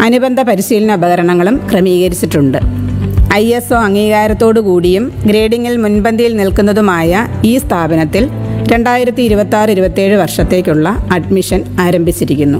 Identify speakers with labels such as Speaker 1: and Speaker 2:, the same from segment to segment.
Speaker 1: അനുബന്ധ പരിശീലന ഉപകരണങ്ങളും ക്രമീകരിച്ചിട്ടുണ്ട് ഐ എസ് ഒ അംഗീകാരത്തോടു കൂടിയും ഗ്രേഡിംഗിൽ മുൻപന്തിയിൽ നിൽക്കുന്നതുമായ ഈ സ്ഥാപനത്തിൽ രണ്ടായിരത്തി ഇരുപത്തി ആറ് ഇരുപത്തേഴ് വർഷത്തേക്കുള്ള അഡ്മിഷൻ ആരംഭിച്ചിരിക്കുന്നു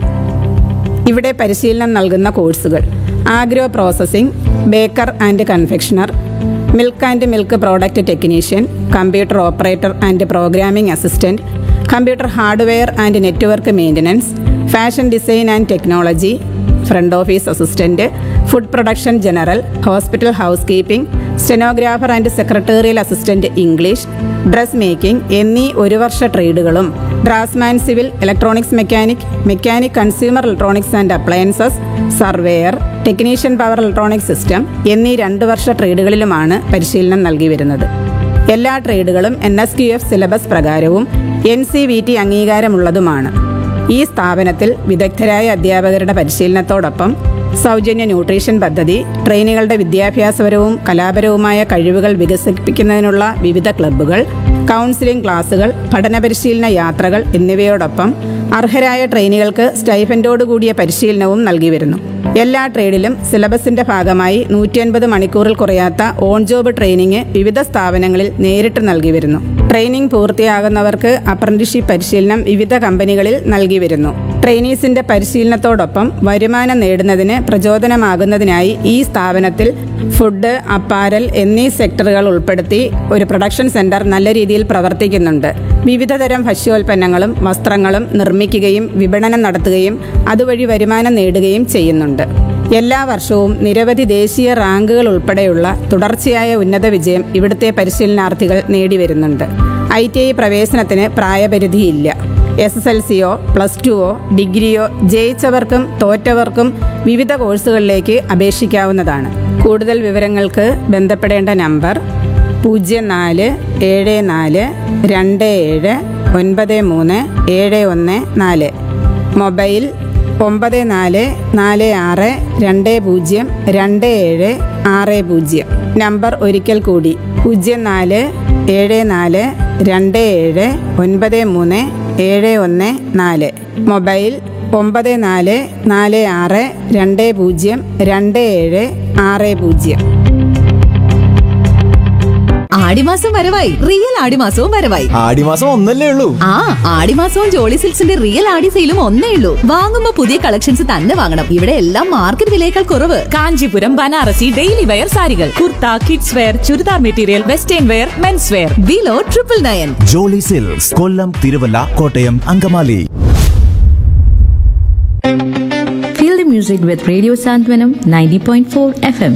Speaker 1: ഇവിടെ പരിശീലനം നൽകുന്ന കോഴ്സുകൾ agro processing baker and confectioner milk and milk product technician computer operator and programming assistant computer hardware and network maintenance fashion design and technology front office assistant food production general hospital housekeeping stenographer and secretarial assistant English dress making എന്നീ ഒരു വർഷ ട്രേഡുകളും draughtsman civil electronics mechanic mechanic consumer electronics and appliances surveyor technician power electronic system എന്നീ രണ്ട് വർഷ ട്രേഡുകളിലുമാണ് പരിശീലനം നൽകി വരുന്നത് എല്ലാ ട്രേഡുകളും N S Q F syllabus പ്രകാരവും എൻ സി വി ടി അംഗീകാരമുള്ളതുമാണ് ഈ സ്ഥാപനത്തിൽ വിദഗ്ധരായ അധ്യാപകരുടെ പരിശീലനത്തോടൊപ്പം സൗജന്യ ന്യൂട്രീഷൻ പദ്ധതി ട്രെയിനികളുടെ വിദ്യാഭ്യാസപരവും കലാപരവുമായ കഴിവുകൾ വികസിപ്പിക്കുന്നതിനുള്ള വിവിധ ക്ലബ്ബുകൾ കൗൺസിലിംഗ് ക്ലാസുകൾ പഠന പരിശീലന യാത്രകൾ എന്നിവയോടൊപ്പം അർഹരായ ട്രെയിനികൾക്ക് സ്റ്റൈഫൻഡോട് കൂടിയ പരിശീലനവും നൽകി വരുന്നു എല്ലാ ട്രേഡിലും സിലബസിന്റെ ഭാഗമായി നൂറ്റി അൻപത് മണിക്കൂറിൽ കുറയാത്ത ഓൺ ജോബ് ട്രെയിനിങ് വിവിധ സ്ഥാപനങ്ങളിൽ നേരിട്ട് നൽകി വരുന്നു ട്രെയിനിങ് പൂർത്തിയാകുന്നവർക്ക് അപ്രന്റീഷിപ്പ് പരിശീലനം വിവിധ കമ്പനികളിൽ നൽകി വരുന്നു ട്രെയിനീസിന്റെ പരിശീലനത്തോടൊപ്പം വരുമാനം നേടുന്നതിന് പ്രചോദനമാകുന്നതിനായി ഈ സ്ഥാപനത്തിൽ ഫുഡ് അപ്പാരൽ എന്നീ സെക്ടറുകൾ ഉൾപ്പെടുത്തി ഒരു പ്രൊഡക്ഷൻ സെന്റർ നല്ല രീതിയിൽ പ്രവർത്തിക്കുന്നുണ്ട് വിവിധതരം ഭക്ഷ്യോൽപ്പന്നങ്ങളും വസ്ത്രങ്ങളും നിർമ്മിക്കുകയും വിപണനം നടത്തുകയും അതുവഴി വരുമാനം നേടുകയും ചെയ്യുന്നുണ്ട് എല്ലാ വർഷവും നിരവധി ദേശീയ റാങ്കുകൾ ഉൾപ്പെടെയുള്ള തുടർച്ചയായ ഉന്നത വിജയം ഇവിടുത്തെ പരിശീലനാർത്ഥികൾ നേടിവരുന്നുണ്ട് ഐ ടി ഐ പ്രവേശനത്തിന് പ്രായപരിധിയില്ല എസ് എസ് എൽ സിയോ പ്ലസ് ടുവോ ഡിഗ്രിയോ ജയിച്ചവർക്കും തോറ്റവർക്കും വിവിധ കോഴ്സുകളിലേക്ക് അപേക്ഷിക്കാവുന്നതാണ് കൂടുതൽ വിവരങ്ങൾക്ക് ബന്ധപ്പെടേണ്ട നമ്പർ പൂജ്യം നാല് ഏഴ് നാല് രണ്ട് ഏഴ് ഒൻപത് മൂന്ന് ഏഴ് ഒന്ന് നാല് മൊബൈൽ ഒമ്പത് നാല് നാല് ആറ് രണ്ട് പൂജ്യം രണ്ട് ഏഴ് ആറ് പൂജ്യം നമ്പർ ഒരിക്കൽ കൂടി പൂജ്യം നാല് ഏഴ് നാല് രണ്ട് ഏഴ് ഒൻപത് മൂന്ന് ഏഴ് ഒന്ന് നാല് മൊബൈൽ ഒമ്പത് നാല് നാല് ആറ് രണ്ട് പൂജ്യം രണ്ട് ഏഴ് ആറ് പൂജ്യം
Speaker 2: ആടിമാസം വരവായി റിയൽ ആടിമാസവും വരവായി
Speaker 3: ആടിമാസം ഒന്നല്ലേ ഉള്ളൂ
Speaker 2: ആ ആടിമാസവും ജോളി സിൽക്സിന്റെ റിയൽ ആടി സെയിലും ഒന്നേ ഉള്ളൂ വാങ്ങുമ്പോ പുതിയ കളക്ഷൻസ് തന്നെ വാങ്ങണം ഇവിടെ എല്ലാം മാർക്കറ്റ് വിലയേക്കാൾ കുറവ്
Speaker 4: കാഞ്ചീപുരം ബനാറസി ഡെയിലി വെയർ സാരികൾ kurta kids wear churidar material western wear men's wear
Speaker 2: below triple nine
Speaker 5: Jolly silks Kollam Thiruvalla Kottayam Angamaly
Speaker 6: Feel the music with Radio Santwanam 90.4 FM.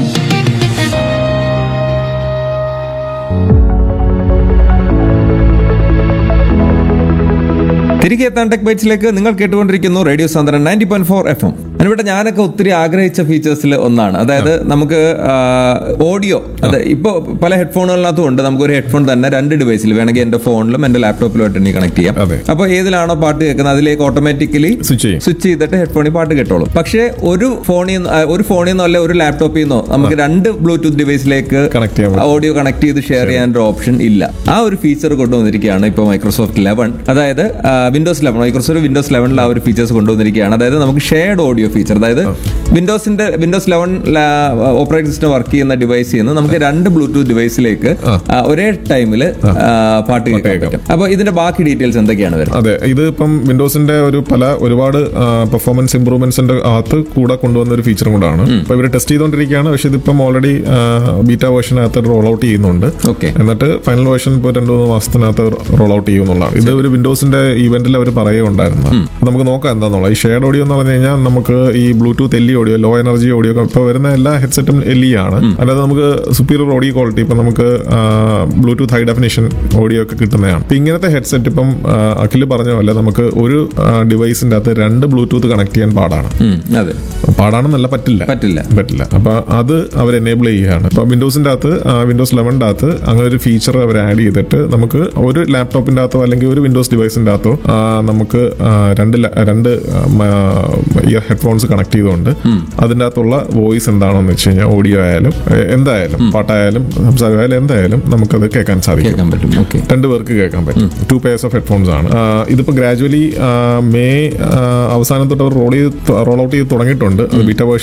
Speaker 7: തിരികെ എത്താൻ ടെക് ബൈറ്റ്സിലേക്ക് നിങ്ങൾ കേട്ടുകൊണ്ടിരിക്കുന്നു റേഡിയോ സാന്ദ്രൻ ninety point four F M ഇവിടെ ഞാനൊക്കെ ഒത്തിരി ആഗ്രഹിച്ച ഫീച്ചേഴ്സിൽ ഒന്നാണ് അതായത് നമുക്ക് ഓഡിയോ അതെ ഇപ്പോൾ പല ഹെഡ്ഫോണുകളിനകത്തും ഉണ്ട് നമുക്ക് ഒരു ഹെഡ്ഫോൺ തന്നെ രണ്ട് ഡിവൈസിൽ വേണമെങ്കിൽ എന്റെ ഫോണിലും എന്റെ ലാപ്ടോപ്പിലുമായിട്ട് എനിക്ക് കണക്ട് ചെയ്യാം
Speaker 8: അതെ.
Speaker 7: അപ്പോൾ ഏതിലാണോ പാട്ട് കേൾക്കുന്നത് അതിലേക്ക് ഓട്ടോമാറ്റിക്കലി
Speaker 8: Switch ചെയ്യും.
Speaker 7: സ്വിച്ച് ചെയ്തിട്ട് ഹെഡ്ഫോണിൽ പാട്ട് കേട്ടോളും പക്ഷേ ഒരു ഫോണിൽ നിന്ന് ആ, ഒരു ഫോണിൽ നിന്നോ അല്ലെ ഒരു ലാപ്ടോപ്പിൽ നിന്നോ നമുക്ക് രണ്ട് ബ്ലൂടൂത്ത് ഡിവൈസിലേക്ക്
Speaker 8: Connect ചെയ്യാൻ പറ്റും.
Speaker 7: ഓഡിയോ കണക്ട് ചെയ്ത് ഷെയർ ചെയ്യാൻ ഒരു ഓപ്ഷൻ ഇല്ല ആ ഒരു ഫീച്ചർ കൊണ്ടുവന്നിരിക്കുകയാണ് ഇപ്പോൾ മൈക്രോസോഫ്റ്റ് ലെവൻ അതായത് വിൻഡോസ് ലെവൻ മൈക്രോസോഫ്റ്റ് വിൻഡോസ് ലെവനിൽ ആ ഒരു ഫീച്ചേഴ്സ് കൊണ്ടുവന്നിരിക്കുകയാണ് അതായത് നമുക്ക് ഷെയർഡ് ഓഡിയോ ഫീച്ചർ അതായത് വിൻഡോസിന്റെ Windows eleven operating system work ചെയ്യുന്ന ഡിവൈസിൽ നിന്ന് നമുക്ക് രണ്ട് ബ്ലൂടൂത്ത് ഡിവൈസിലേക്ക് ആ, ഒരേ ടൈമിൽ പാട്ട് കേൾക്കാൻ
Speaker 8: കേൾക്കാം.
Speaker 7: പറ്റും അപ്പോൾ ഇതിന്റെ ബാക്കി ഡീറ്റെയിൽസ് എന്തൊക്കെയാണ് വരുന്നത്
Speaker 8: അതെ ഇത് ഇപ്പം വിൻഡോസിന്റെ ഒരു പല ഒരുപാട് പെർഫോമൻസ് ഇംപ്രൂവ്മെന്റ്സിന്റെ അകത്ത് കൂടെ കൊണ്ടുവന്ന ഒരു ഫീച്ചറും കൂടാണ് ഇപ്പൊ ഇവർ ടെസ്റ്റ് ചെയ്തുകൊണ്ടിരിക്കുകയാണ് പക്ഷെ ഇതിപ്പം ഓൾറെഡി ബീറ്റ വേർഷനകത്ത് റോൾ ഔട്ട് ചെയ്യുന്നുണ്ട്
Speaker 7: Okay.
Speaker 8: എന്നിട്ട് ഫൈനൽ വേർഷൻ ഇപ്പോൾ രണ്ടു മൂന്ന് മാസത്തിനകത്ത് റോൾ ഔട്ട് ചെയ്യുന്നുള്ളതാണ് ഇത് ഒരു വിൻഡോസിന്റെ ഈവന്റിൽ അവർ പറയുകയുണ്ടായിരുന്നു നമുക്ക് നോക്കാം എന്താണെന്നുള്ളത് ഈ ഷെയർഡ് ഓഡിയോ എന്ന് പറഞ്ഞു കഴിഞ്ഞാൽ നമുക്ക് ഈ Bluetooth L audio low energy audio ഇപ്പൊ വരുന്ന എല്ലാ ഹെഡ്സെറ്റും എൽ ഇ ആണ് അല്ലാതെ നമുക്ക് സുപ്പീരിയർ ഓഡിയോ ക്വാളിറ്റി ഇപ്പൊ നമുക്ക് ബ്ലൂടൂത്ത് ഹൈ ഡെഫിനിഷൻ ഓഡിയോ ഒക്കെ കിട്ടുന്നതാണ് ഇപ്പൊ ഇങ്ങനത്തെ ഹെഡ്സെറ്റ് ഇപ്പം ആ, അഖില് പറഞ്ഞ പോലെ നമുക്ക് ഒരു ഡിവൈസിന്റെ അകത്ത് രണ്ട് ബ്ലൂടൂത്ത് കണക്ട് ചെയ്യാൻ പാടാണ്
Speaker 7: ഉം, അതെ
Speaker 8: പാടാണെന്നല്ല പറ്റില്ല
Speaker 7: പറ്റില്ല
Speaker 8: പറ്റില്ല അപ്പൊ അത് അവർ എനേബിൾ ചെയ്യുകയാണ് ഇപ്പൊ വിൻഡോസിന്റെ അകത്ത് വിൻഡോസ് ലെവന്റെ അകത്ത് അങ്ങനെ ഒരു ഫീച്ചർ അവർ ആഡ് ചെയ്തിട്ട് നമുക്ക് ഒരു ലാപ്ടോപ്പിന്റെ അകത്തോ അല്ലെങ്കിൽ ഒരു വിൻഡോസ് ഡിവൈസിന്റെ അകത്തോ ആ, നമുക്ക് ആ, രണ്ട് ല- രണ്ട് ഇയർ ഹെഡ്ഫോൺസ് കണക്ട് ചെയ്തുകൊണ്ട് അതിന്റെ അകത്തുള്ള വോയിസ് എന്താണെന്ന് വെച്ച് കഴിഞ്ഞാൽ ഓഡിയോ ആയാലും എ, എന്തായാലും പാട്ടായാലും സംസാരമായാലും എന്തായാലും നമുക്കത് കേൾക്കാൻ സാധിക്കും
Speaker 7: കേൾക്കാൻ പറ്റും ഓക്കെ
Speaker 8: രണ്ട് പേർക്ക് കേൾക്കാൻ പറ്റും ടു പേഴ്സ് ഓഫ് ഹെഡ്ഫോൺസ് ആണ് ആ, ഇതിപ്പോ ഗ്രാജുവലി മെയ് അവസാനം തൊട്ട് അവർ റോൾ ചെയ്ത് റോൾ ഔട്ട് ചെയ്ത് തുടങ്ങിയിട്ടുണ്ട് അത് ബീറ്റ വേർഷൻ